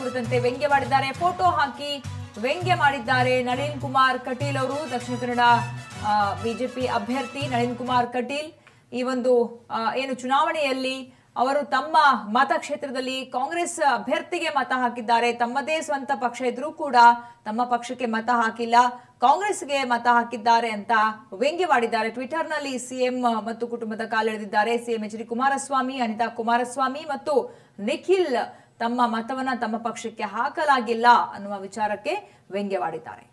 ಕುರಿತಂತೆ ವ್ಯಂಗ್ಯವಾಡಿದ್ದಾರೆ ಫೋಟೋ ಹಾಕಿ ವ್ಯಂಗ್ಯ ಮಾಡಿದ್ದಾರೆ ನಳಿನ್ ಕುಮಾರ್ ಕಟೀಲ್ ಅವರು ದಕ್ಷಿಣ ಕನ್ನಡ ಬಿಜೆಪಿ ಅಭ್ಯರ್ಥಿ ನಳಿನ್ ಕುಮಾರ್ ಕಟೀಲ್ ಈ ಒಂದು ಆ, ಏನು ಚುನಾವಣೆಯಲ್ಲಿ ಅವರು ತಮ್ಮ ಮತಕ್ಷೇತ್ರದಲ್ಲಿ ಕಾಂಗ್ರೆಸ್ ಅಭ್ಯರ್ಥಿಗೆ ಮತ ಹಾಕಿದ್ದಾರೆ ತಮ್ಮದೇ ಸ್ವಂತ ಪಕ್ಷ ಇದ್ರೂ ಕೂಡ ತಮ್ಮ ಪಕ್ಷಕ್ಕೆ ಮತ ಹಾಕಿಲ್ಲ ಕಾಂಗ್ರೆಸ್ಗೆ ಮತ ಹಾಕಿದ್ದಾರೆ ಅಂತ ವ್ಯಂಗ್ಯವಾಡಿದ್ದಾರೆ ಟ್ವಿಟರ್ನಲ್ಲಿ ಸಿಎಂ ಮತ್ತು ಕುಟುಂಬದ ಕಾಲೆಳೆದಿದ್ದಾರೆ CM H D Kumaraswamy Anitha Kumaraswamy ಮತ್ತು ನಿಖಿಲ್ ತಮ್ಮ ಮತವನ್ನ ತಮ್ಮ ಪಕ್ಷಕ್ಕೆ ಹಾಕಲಾಗಿಲ್ಲ ಅನ್ನುವ ವಿಚಾರಕ್ಕೆ ವ್ಯಂಗ್ಯವಾಡಿದ್ದಾರೆ